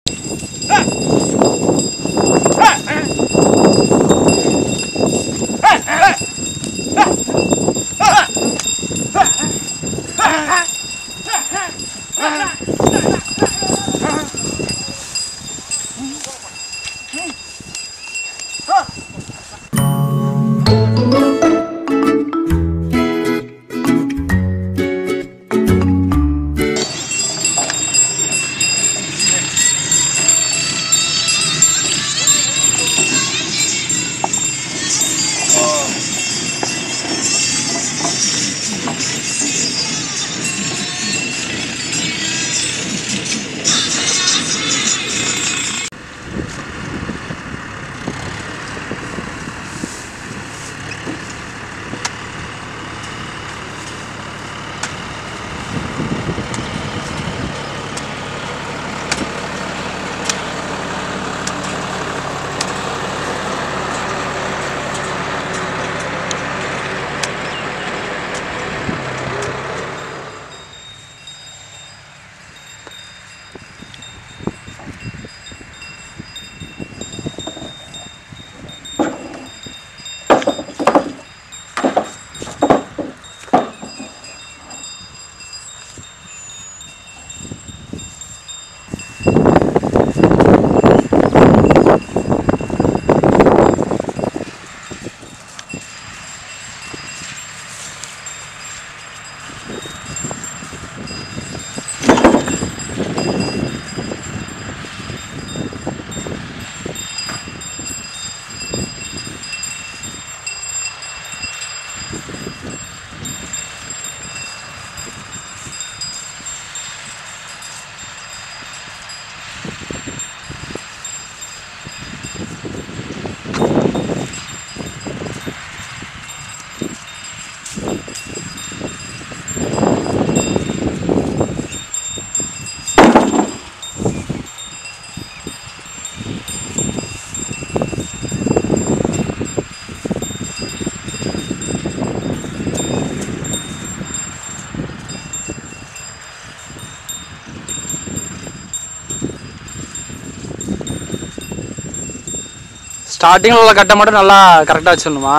ஸ்டார்டிங்கில் உள்ள கட்டை மட்டும் நல்லா கரெக்டாக வச்சிடணுமா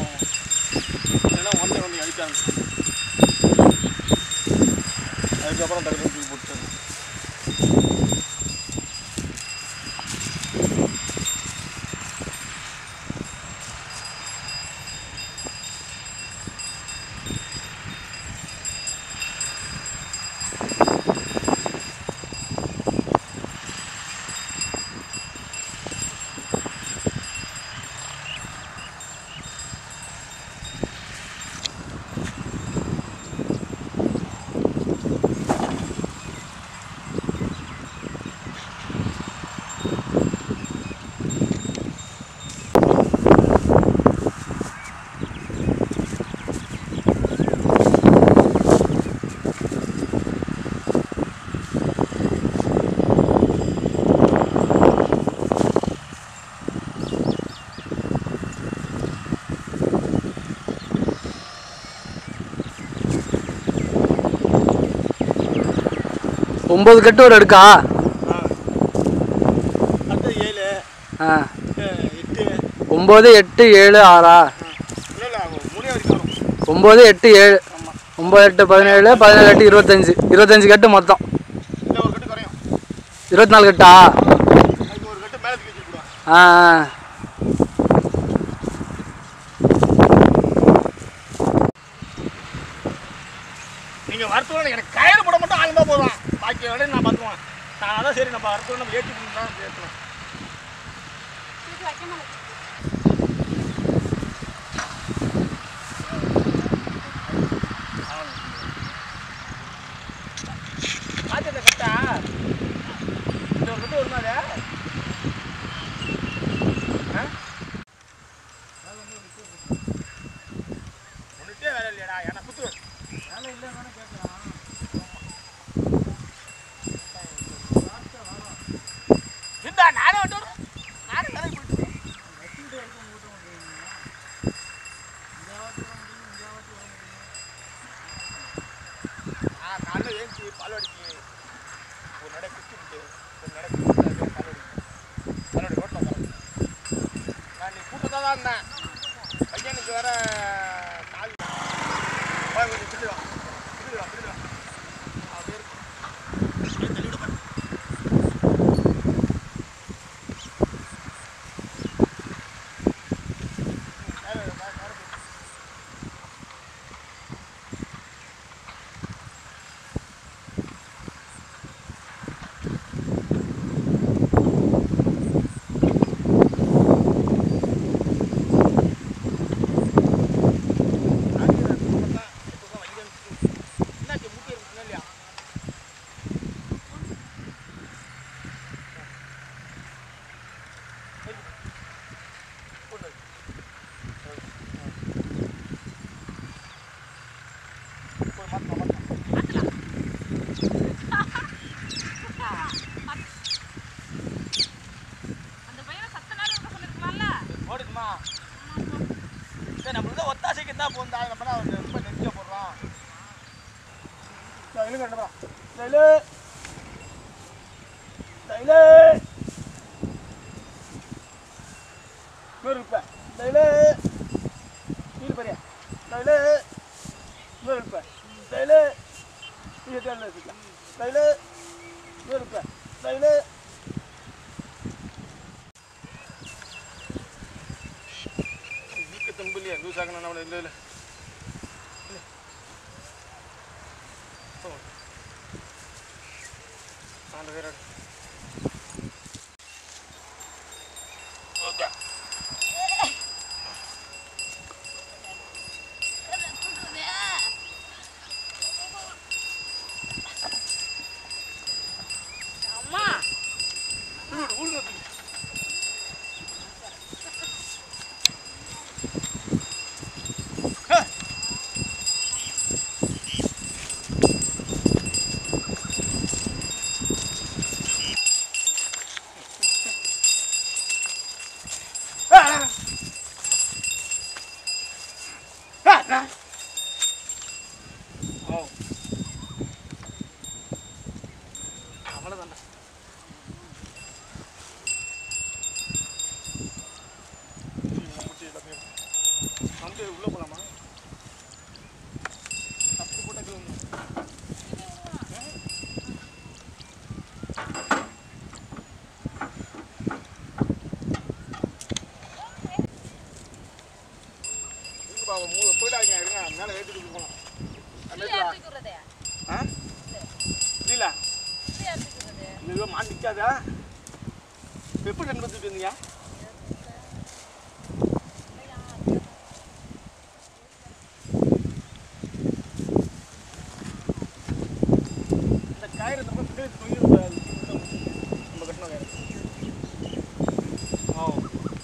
இல்லைன்னா ஒன்றே ஒன்று அடிக்காங்க அதுக்கப்புறம் டக்கு தூக்கி போட்டு ஒம்பது கட்டு ஒரு எடுக்கா ஆ அடுத்து ஏழு ஆ அஹ் எட்டு ஒம்பது எட்டு ஏழு ஆறா இல்லை இல்லை முடிய வரைக்கும் வரும் ஒம்பது எட்டு ஏழு ஆமாம் ஒம்பது எட்டு பதினேழு பதினேழு எட்டு இருபத்தஞ்சு இருபத்தஞ்சு கட்டு மொத்தம் இல்லை ஒரு கட்டு குறையும் இருபத்தி நாலு கட்டா அதுக்கு ஒரு கட்டு மேலே தூக்கி வச்சுருவான் ஆ ஆ. நீங்கள் வரத்துல எனக்கு கயிறு போட மட்டும் ஆளுந்தா போதும் பாக்கி விட நான் பார்த்துக்குவேன் நான் அதான் சரி நம்ம வரத்துல நம்ம ஏற்றிட்டு தான் ஏற்றலாம் ஆச்சத கட்டா இந்த ஒரு கட்டு வருமா அது ஆ? ஒன்றுட்டே வேலை இல்லையாடா ஏன்னா புத்து வேலை இல்லை வேணா கேட்கலாம் இந்தா நானே விட்டு வரேன். நானே வேலைக்கு போயிட்டு வரேன். ஆ காலைல ஏஞ்சி பால் அடிக்கி ஒரு நடை குடிச்சுட்டு ஒரு நடை குடிச்சிட்டு வந்தேன் பையனுக்கு வேற கால் வா, கொஞ்சம் பின்னாடி வா. பின்னாடி வா, பின்னாடி வா. அப்படியே இருக்கு. அப்படியே தள்ளி விடு பாரு. மேல இரு, மேல மேல இரு. என்னாச்சு முட்டி இருக்கு இல்லையா அந்த பையனை சத்த நேரம் இருக்க சொல்லிருக்கலாம்ல ஓடுக்குமா சரி நம்மளுக்கு தான் ஒத்தாசைக்கு தான் போந்தா நம்ம தான் வந்து ரொம்ப நெருக்க போடுறோம் இழுங்க ரெண்டு பேரும் தைலு தைலு மேல் இருப்ப தைலு கீழ் பெரிய தைலு மேல் இருப்ப தைலு கீழே தேர்ல வச்சுக்கலாம் தைலு மேல் இருப்ப தைலு வீக்க தும்பில்லையா லூஸ் ஆகணும் நம்மள இல்லை இல்லை நாலு பேர் அம்மா அவ்வளோதான்டா வந்து உள்ள போலாமா அப்படி போட்ட கிளம்பு போயிட்டாங்க இருங்க மேலே ஏற்றிட்டு போகணும் இல்ல எடுத்துக்கிறது ஆ இல்ல இல்ல எடுத்துக்கிறது இது மாட்டு நிற்காதா எப்படி ரெண்டு பத்துட்டு இருந்தீங்க இந்த கயிறு நம்ம பின்னாடி தொங்கி நம்ம கட்டணும் கயிறு ஓ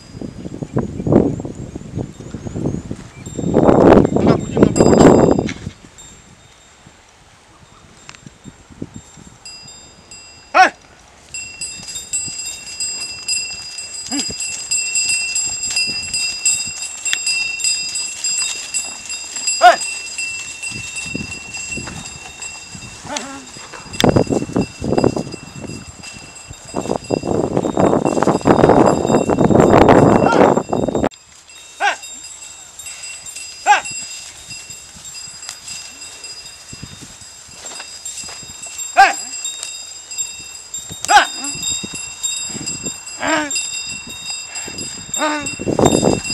நல்லா பிடிச்சி நம்ம Hey! Hey! Hey! Hey! Hey! Hey!